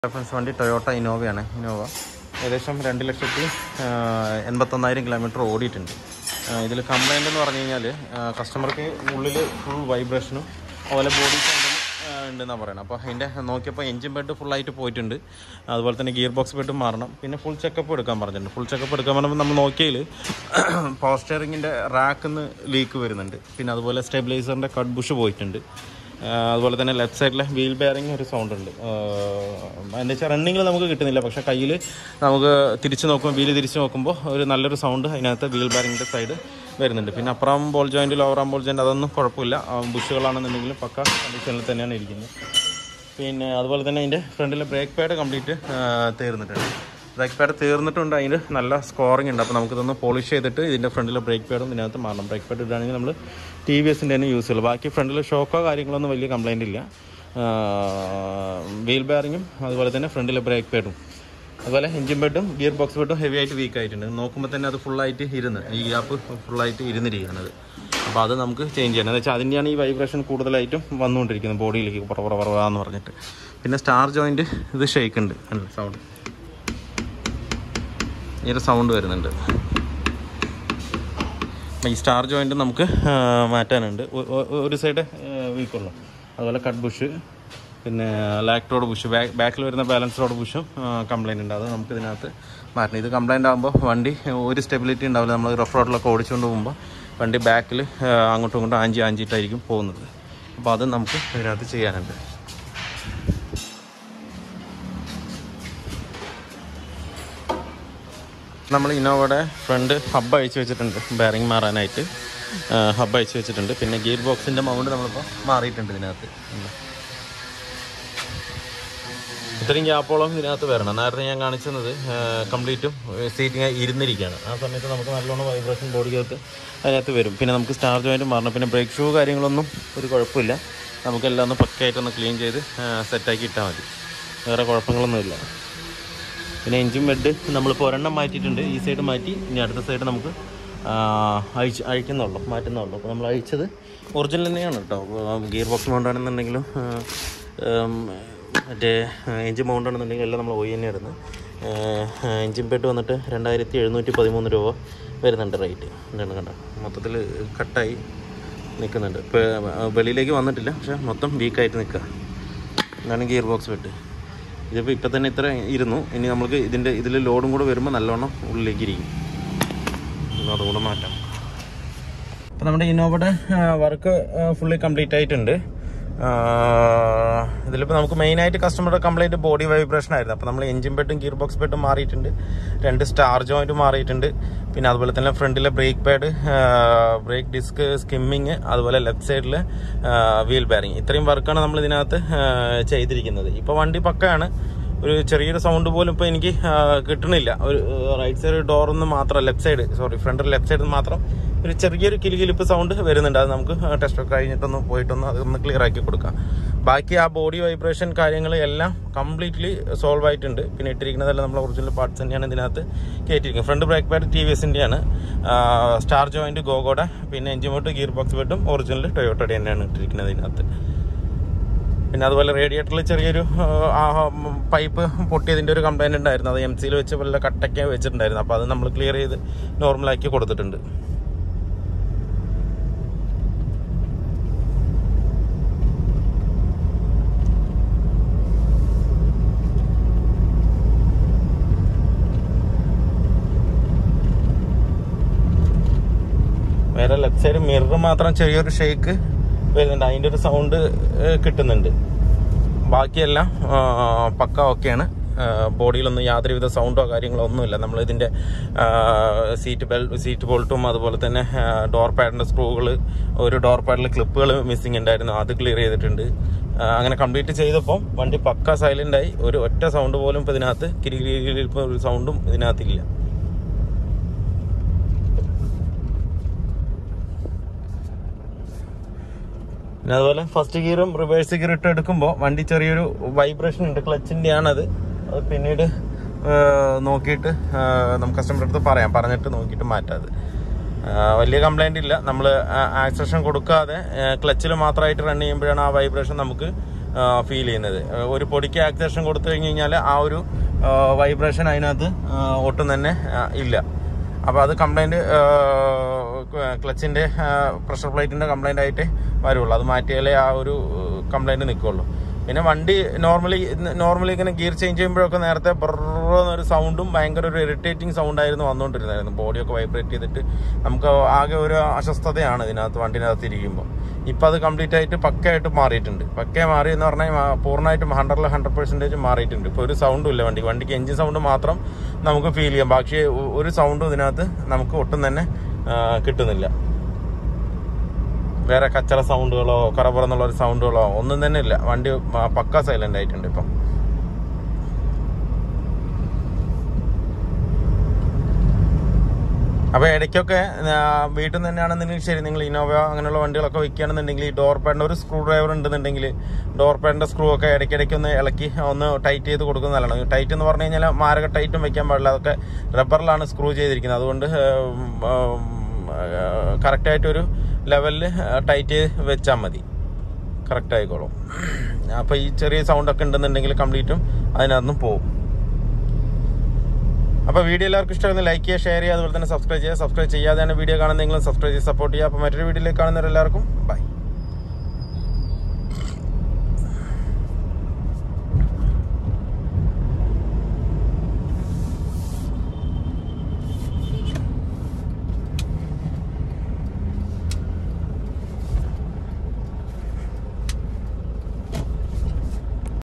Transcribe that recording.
Reference വണ്ടി Toyota ഇന്നോവയാണ് Innova ഏകദേശം രണ്ട് ലക്ഷത്തി ആ, എൺപത്തൊന്നായിരം കിലോമീറ്റർ ഓടിയിട്ടുണ്ട് ഇതിൽ കംപ്ലൈൻ്റ് എന്ന് പറഞ്ഞു കഴിഞ്ഞാൽ കസ്റ്റമർക്ക് ഉള്ളിൽ ഫുൾ വൈബ്രേഷനും അതുപോലെ ബോഡി സൗണ്ടും ഉണ്ടെന്നാണ് പറയുന്നത് അപ്പോൾ അതിൻ്റെ നോക്കിയപ്പോൾ എഞ്ചിൻ ബെഡ് ഫുള്ളായിട്ട് പോയിട്ടുണ്ട് അതുപോലെ തന്നെ ഗിയർ ബോക്സ് ബെഡ് മാറണം പിന്നെ ഫുൾ ചെക്കപ്പ് എടുക്കാൻ പറഞ്ഞിട്ടുണ്ട് ഫുൾ ചെക്കപ്പ് എടുക്കാൻ പറഞ്ഞപ്പോൾ നമ്മൾ നോക്കിയതിൽ പവർ സ്റ്റിയറിങ്ങിൻ്റെ റാക്കിൽ നിന്ന് ലീക്ക് വരുന്നുണ്ട് പിന്നെ അതുപോലെ സ്റ്റെബിലൈസറിൻ്റെ കട്ട് ബുഷ് പോയിട്ടുണ്ട് ആ, അതുപോലെ തന്നെ ലെഫ്റ്റ് സൈഡിലെ വീൽ ബെയറിങ് ഒരു സൗണ്ട് ഉണ്ട് എന്താ വെച്ചാൽ റണ്ണിങ്ങിൽ നമുക്ക് കിട്ടുന്നില്ല പക്ഷേ കയ്യിൽ നമുക്ക് തിരിച്ച് നോക്കുമ്പോൾ വീല് തിരിച്ച് നോക്കുമ്പോൾ ഒരു നല്ലൊരു സൗണ്ട് അതിനകത്ത് വീൽ ബെയറിങ്ങിൻ്റെ സൈഡ് വരുന്നുണ്ട് പിന്നെ അപ്പുറം ball joint lower ball joint അതൊന്നും കുഴപ്പമില്ല ആ, ബുഷുകളാണെന്നുണ്ടെങ്കിലും പക്ക കണ്ടീഷനിൽ തന്നെയാണ് ഇരിക്കുന്നത് പിന്നെ അതുപോലെ തന്നെ അതിൻ്റെ ഫ്രണ്ടിലെ ബ്രേക്ക് പാഡ് കംപ്ലീറ്റ് തീർന്നിട്ടുണ്ട് ബ്രേക്ക് പാഡ് തീർന്നിട്ടുണ്ട് അതിന് നല്ല സ്കോറിംഗ് ഉണ്ട് അപ്പോൾ നമുക്കിതൊന്ന് പോളിഷ് ചെയ്തിട്ട് ഇതിൻ്റെ ഫ്രണ്ടിലെ ബ്രേക്ക് പാഡും ഇതിനകത്ത് മാറണം ബ്രേക്ക് പാഡ് ഇടുകയാണെങ്കിൽ നമ്മൾ ടി വി എസിൻ്റെ തന്നെ യൂസ് ചെയ്യുള്ളൂ ബാക്കി ഫ്രണ്ടിൽ ഷോക്കോ കാര്യങ്ങളൊന്നും വലിയ കംപ്ലൈൻ്റ് ഇല്ല വീൽ ബെയറിങ്ങും അതുപോലെ തന്നെ ഫ്രണ്ടിലെ ബ്രേക്ക് പാഡും അതുപോലെ എഞ്ചിൻ ബെഡും ഗിയർ ബോക്സ് ബെഡും ഹെവി ആയിട്ട് വീക്ക് ആയിട്ടുണ്ട് നോക്കുമ്പോൾ തന്നെ അത് ഫുള്ളായിട്ട് ഇരുന്ന് ഈ ഗ്യാപ്പ് ഫുള്ളായിട്ട് ഇരുന്നിരിക്കുകയാണത് അപ്പോൾ അത് നമുക്ക് ചേഞ്ച് ചെയ്യണം എന്ന് വെച്ചാൽ അതിൻ്റെയാണ് ഈ വൈബ്രേഷൻ കൂടുതലായിട്ടും വന്നുകൊണ്ടിരിക്കുന്നത് ബോഡിയിലേക്ക് പുറ പുറ പുറവാന്ന് പറഞ്ഞിട്ട് പിന്നെ സ്റ്റാർ ജോയിൻറ്റ് ഇത് ഷേക്ക് ഉണ്ട് സൗണ്ട് ഈ ഒരു സൗണ്ട് വരുന്നുണ്ട് അപ്പോൾ ഈ സ്റ്റാർ ജോയിൻറ്റ് നമുക്ക് ആ, മാറ്റാനുണ്ട് ഒ- ഒ- ഒരു സൈഡ് വീക്കുള്ളൂ അതുപോലെ കട്ട് ബുഷ് പിന്നെ ലാക്ക് റോഡ് ബുഷ് ബാക്ക് ബാക്കിൽ വരുന്ന ബാലൻസ് റോഡ് ബുഷും കംപ്ലൈൻറ്റ് ഉണ്ട് അത് നമുക്ക് ഇതിനകത്ത് മാറ്റണം ഇത് കംപ്ലൈൻ്റ് ആകുമ്പോൾ വണ്ടി ഒരു സ്റ്റെബിലിറ്റി ഉണ്ടാവില്ല നമ്മൾ റഫ് റോഡിലൊക്കെ ഓടിച്ചുകൊണ്ട് പോകുമ്പോൾ വണ്ടി ബാക്കിൽ അങ്ങോട്ടും ഇങ്ങോട്ടും ആഞ്ചി ആഞ്ചിട്ടായിരിക്കും പോകുന്നത് അപ്പോൾ അത് നമുക്ക് ഇതിനകത്ത് ചെയ്യാനുണ്ട് നമ്മൾ ഇന്നോവയുടെ ഫ്രണ്ട് ഹബ്ബ് അഴിച്ചു വെച്ചിട്ടുണ്ട് ബെയറിങ് മാറാനായിട്ട് ഹബ്ബ് അഴിച്ചു വെച്ചിട്ടുണ്ട് പിന്നെ ഗിയർ ബോക്സിൻ്റെ മൗണ്ട് നമ്മളിപ്പോൾ മാറിയിട്ടുണ്ട് ഇതിനകത്ത് ഉം. ഇത്രയും ഗ്യാപ്പോളം ഇതിനകത്ത് വരണം നേരത്തെ ഞാൻ കാണിച്ചത് കംപ്ലീറ്റും സീറ്റിങ് ഇരുന്നിരിക്കുകയാണ് ആ സമയത്ത് നമുക്ക് നല്ലോണം വൈബ്രേഷൻ ബോഡിക്കകത്ത് അതിനകത്ത് വരും പിന്നെ നമുക്ക് സ്റ്റാർ ജോയിൻറ്റ് മാറണം പിന്നെ ബ്രേക്ക് ഷൂ കാര്യങ്ങളൊന്നും ഒരു കുഴപ്പമില്ല നമുക്കെല്ലാം ഒന്ന് പക്കയായിട്ടൊന്ന് ക്ലീൻ ചെയ്ത് സെറ്റാക്കി ഇട്ടാൽ മതി വേറെ കുഴപ്പങ്ങളൊന്നുമില്ല പിന്നെ എഞ്ചിൻ ബെഡ് നമ്മളിപ്പോൾ ഒരെണ്ണം മാറ്റിയിട്ടുണ്ട് ഈ സൈഡ് മാറ്റി ഇനി അടുത്ത സൈഡ് നമുക്ക് ആ, അഴിച്ച് അഴിക്കുന്നുള്ളൂ മാറ്റുന്നുള്ളൂ അപ്പോൾ നമ്മൾ അഴിച്ചത് ഒറിജിനൽ തന്നെയാണ് കേട്ടോ ഗിയർ ബോക്സ് മൗണ്ടാണെന്നുണ്ടെങ്കിലും ആ, ഉം, മറ്റേ എഞ്ചിൻ മൗണ്ടാണെന്നുണ്ടെങ്കിലും എല്ലാം നമ്മൾ ഒ തന്നെ ഇടുന്നത് എഞ്ചിൻ ബെഡ് വന്നിട്ട് രണ്ടായിരത്തി എഴുന്നൂറ്റി പതിമൂന്ന് രൂപ വരുന്നുണ്ട് റേറ്റ് എന്താണ് കണ്ടോ മൊത്തത്തിൽ കട്ടായി നിൽക്കുന്നുണ്ട് ഇപ്പോൾ വെളിയിലേക്ക് വന്നിട്ടില്ല പക്ഷേ മൊത്തം വീക്കായിട്ട് നിൽക്കുക ഇതാണ് ഗിയർ ബോക്സ് ബെഡ് ഇതിപ്പോൾ ഇപ്പം തന്നെ ഇത്ര ഇരുന്നു ഇനി നമുക്ക് ഇതിൻ്റെ ഇതിൽ ലോഡും കൂടെ വരുമ്പോൾ നല്ലോണം ഉള്ളിലേക്ക് ഇരിക്കും അപ്പോൾ അതും കൂടെ മാറ്റാം അപ്പോൾ നമ്മുടെ ഇന്നോവയുടെ വർക്ക് ഫുള്ളി കംപ്ലീറ്റ് ആയിട്ടുണ്ട് ഇതിലിപ്പോൾ നമുക്ക് മെയിനായിട്ട് കസ്റ്റമറുടെ കംപ്ലൈൻറ്റ് ബോഡി വൈബ്രേഷൻ ആയിരുന്നു അപ്പോൾ നമ്മൾ എഞ്ചിൻ ബെഡും ഗിയർ ബോക്സ് ബെഡും മാറിയിട്ടുണ്ട് രണ്ട് സ്റ്റാർ ജോയിൻറ്റ് മാറിയിട്ടുണ്ട് പിന്നെ അതുപോലെ തന്നെ ഫ്രണ്ടിലെ brake pad brake disc skimming അതുപോലെ ലെഫ്റ്റ് സൈഡിൽ വീൽ ബാരിങ് ഇത്രയും വർക്കാണ് നമ്മൾ ഇതിനകത്ത് ആ, ചെയ്തിരിക്കുന്നത് ഇപ്പോൾ വണ്ടി പക്കയാണ് ഒരു ചെറിയൊരു സൗണ്ട് പോലും ഇപ്പോൾ എനിക്ക് ആ, കിട്ടണില്ല ഒരു റൈറ്റ് സൈഡ് ഡോറിന്ന് മാത്രം left side sorry front left സൈഡിൽ നിന്ന് മാത്രം ഒരു ചെറിയൊരു കിലുകിലിപ്പ് സൗണ്ട് വരുന്നുണ്ട് അത് നമുക്ക് ടെസ്റ്റ് ഒക്കെ കഴിഞ്ഞിട്ടൊന്ന് പോയിട്ടൊന്ന് അതൊന്ന് ക്ലിയർ ആക്കി കൊടുക്കാം ബാക്കി ആ ബോഡി വൈബ്രേഷൻ കാര്യങ്ങൾ എല്ലാം കംപ്ലീറ്റ്ലി സോൾവ് ആയിട്ടുണ്ട് പിന്നെ ഇട്ടിരിക്കുന്നതെല്ലാം നമ്മൾ ഒറിജിനൽ പാർട്സ് തന്നെയാണ് ഇതിനകത്ത് കയറ്റിയിരിക്കുന്നത് front brake pad T V എസിൻ്റെയാണ് സ്റ്റാർ ജോയിൻറ്റ് ഗോഗോടെ പിന്നെ എഞ്ചിൻ ബോട്ട് ഗിയർ ബോക്സ് ബെഡും ഒറിജിനൽ ടൊയോട്ടയുടെ തന്നെയാണ് ഇട്ടിരിക്കുന്നത് ഇതിനകത്ത് പിന്നെ അതുപോലെ റേഡിയേറ്ററിൽ ചെറിയൊരു ആ, ഉം, പൈപ്പ് പൊട്ടിയതിൻ്റെ ഒരു കംപ്ലൈൻറ്റ് ഉണ്ടായിരുന്നു അത് എം സിയിൽ വെച്ച് വല്ല കട്ടയ്ക്ക് വെച്ചിട്ടുണ്ടായിരുന്നു അപ്പോൾ അത് നമ്മൾ ക്ലിയർ ചെയ്ത് നോർമലാക്കി കൊടുത്തിട്ടുണ്ട് വേറെ ലെഫ്റ്റ് സൈഡ് മിറർ മാത്രം ചെറിയൊരു ഷേക്ക് വരുന്നുണ്ട് അതിൻ്റെ ഒരു സൗണ്ട് കിട്ടുന്നുണ്ട് ബാക്കിയെല്ലാം ആ, പക്ക ഓക്കെയാണ് ബോഡിയിലൊന്നും യാതൊരുവിധ സൗണ്ടോ കാര്യങ്ങളോ ഒന്നുമില്ല നമ്മൾ ഇതിൻ്റെ സീറ്റ് ബെൽ സീറ്റ് ബോൾട്ടും അതുപോലെ തന്നെ ഡോർ പാഡിൻ്റെ സ്ക്രൂകൾ ഒരു ഡോർ പാഡിൽ ക്ലിപ്പുകൾ മിസ്സിങ് ഉണ്ടായിരുന്നു അത് ക്ലിയർ ചെയ്തിട്ടുണ്ട് ആ, അങ്ങനെ കംപ്ലീറ്റ് ചെയ്തപ്പോൾ വണ്ടി പക്ക സൈലൻ്റ് ആയി ഒരു ഒറ്റ സൗണ്ട് പോലും ഇപ്പോൾ ഇതിനകത്ത് കിരി ഒരു സൗണ്ടും ഇതിനകത്തില്ല പിന്നെ അതുപോലെ ഫസ്റ്റ് ഗിയറും റിവേഴ്സ് ഗിയർ ഇട്ട് എടുക്കുമ്പോൾ വണ്ടി ചെറിയൊരു വൈബ്രേഷൻ ഉണ്ട് ക്ലച്ചിൻ്റെ ആണത് അത് പിന്നീട് ആ, നോക്കിയിട്ട് ആ, നമുക്ക് കസ്റ്റമറുടെ അടുത്ത് പറയാം പറഞ്ഞിട്ട് നോക്കിയിട്ട് മാറ്റാം അത് ആ, വലിയ കംപ്ലൈൻ്റ് ഇല്ല നമ്മൾ ആക്സഷൻ കൊടുക്കാതെ ക്ലച്ചിൽ മാത്രമായിട്ട് റൺ ചെയ്യുമ്പോഴാണ് ആ വൈബ്രേഷൻ നമുക്ക് ഫീൽ ചെയ്യുന്നത് ആ, ഒരു പൊടിക്ക് ആക്സേഷൻ കൊടുത്തു കഴിഞ്ഞ് കഴിഞ്ഞാൽ ആ ഒരു വൈബ്രേഷൻ അതിനകത്ത് ആ, ഒട്ടും തന്നെ ആ, ഇല്ല അപ്പോൾ അത് കംപ്ലൈൻറ്റ് ക്ലച്ചിൻ്റെ പ്രഷർ പ്ലേറ്റിൻ്റെ കംപ്ലൈൻ്റ് ആയിട്ട് വരുള്ളൂ അത് മാറ്റിയാലേ ആ ഒരു കംപ്ലൈൻറ്റ് നിൽക്കുള്ളൂ പിന്നെ വണ്ടി നോർമലി നോർമലി ഇങ്ങനെ ഗിയർ ചേഞ്ച് ചെയ്യുമ്പോഴൊക്കെ നേരത്തെ എന്നൊരു സൗണ്ടും ഭയങ്കര ഒരു ഇറിറ്റേറ്റിംഗ് സൗണ്ട് ആയിരുന്നു വന്നുകൊണ്ടിരുന്നായിരുന്നു ബോഡിയൊക്കെ വൈബ്രേറ്റ് ചെയ്തിട്ട് നമുക്ക് ആകെ ഒരു അസ്വസ്ഥതയാണ് ഇതിനകത്ത് വണ്ടിനകത്ത് ഇരിക്കുമ്പോൾ ഇപ്പം അത് കംപ്ലീറ്റ് ആയിട്ട് പക്കയായിട്ട് മാറിയിട്ടുണ്ട് പക്ക മാറി എന്ന് പറഞ്ഞാൽ മാ- പൂർണ്ണമായിട്ടും ഹൺഡ്രഡിൽ ഹൺഡ്രഡ് പെർസെൻറ്റേജ് മാറിയിട്ടുണ്ട് ഇപ്പോൾ ഒരു സൗണ്ടും ഇല്ല വണ്ടി വണ്ടിക്ക് എഞ്ചിൻ സൗണ്ട് മാത്രം നമുക്ക് ഫീൽ ചെയ്യാം ബാക്കി ഒ- ഒരു സൗണ്ടും ഇതിനകത്ത് നമുക്ക് ഒട്ടും തന്നെ ആ, കിട്ടുന്നില്ല വേറെ കച്ചറ സൗണ്ടുകളോ കറപുറന്നുള്ള ഒരു സൗണ്ടുകളോ ഒന്നും തന്നെ ഇല്ല വണ്ടി ആ, പക്ക സൈലന്റ് ആയിട്ടുണ്ട് ഇപ്പം അപ്പോൾ ഇടയ്ക്കൊക്കെ ആ, വീട്ടിൽ നിന്ന് തന്നെയാണെന്നുണ്ടെങ്കിൽ ശരി നിങ്ങൾ ഇന്നോവ അങ്ങനെയുള്ള വണ്ടികളൊക്കെ വെക്കുകയാണെന്നുണ്ടെങ്കിൽ ഈ ഡോർ പാഡിൻ്റെ ഒരു സ്ക്രൂ ഡ്രൈവർ ഉണ്ടെന്നുണ്ടെങ്കിൽ ഡോർ പാഡിൻ്റെ സ്ക്രൂ ഒക്കെ ഇടയ്ക്കിടയ്ക്ക് ഒന്ന് ഇളക്കി ഒന്ന് ടൈറ്റ് ചെയ്ത് കൊടുക്കുന്നത് നല്ലതാണ് ടൈറ്റ് എന്ന് പറഞ്ഞു കഴിഞ്ഞാൽ മാരക ടൈറ്റും വെക്കാൻ പാടില്ല അതൊക്കെ റബ്ബറിലാണ് സ്ക്രൂ ചെയ്തിരിക്കുന്നത് അതുകൊണ്ട് കറക്റ്റായിട്ടൊരു ലെവലിൽ ടൈറ്റ് ചെയ്ത് വെച്ചാൽ മതി കറക്റ്റ് ആയിക്കോളും അപ്പോൾ ഈ ചെറിയ സൗണ്ടൊക്കെ ഉണ്ടെന്നുണ്ടെങ്കിൽ കംപ്ലീറ്റും അതിനകത്തുനിന്ന് പോകും അപ്പോൾ വീഡിയോ എല്ലാവർക്കും ഇഷ്ടമായിരുന്നു ലൈക്ക് ചെയ്യുക ഷെയർ ചെയ്യുക അതുപോലെ തന്നെ സബ്സ്ക്രൈബ് ചെയ്യുക സബ്സ്ക്രൈബ് ചെയ്യാതെയാണ് വീഡിയോ കാണുന്നതെങ്കിലും സബ്സ്ക്രൈബ് ചെയ്ത് സപ്പോർട്ട് ചെയ്യുക അപ്പോൾ മറ്റൊരു വീഡിയോയിലേക്ക് കാണുന്നവരെല്ലാവർക്കും ബൈ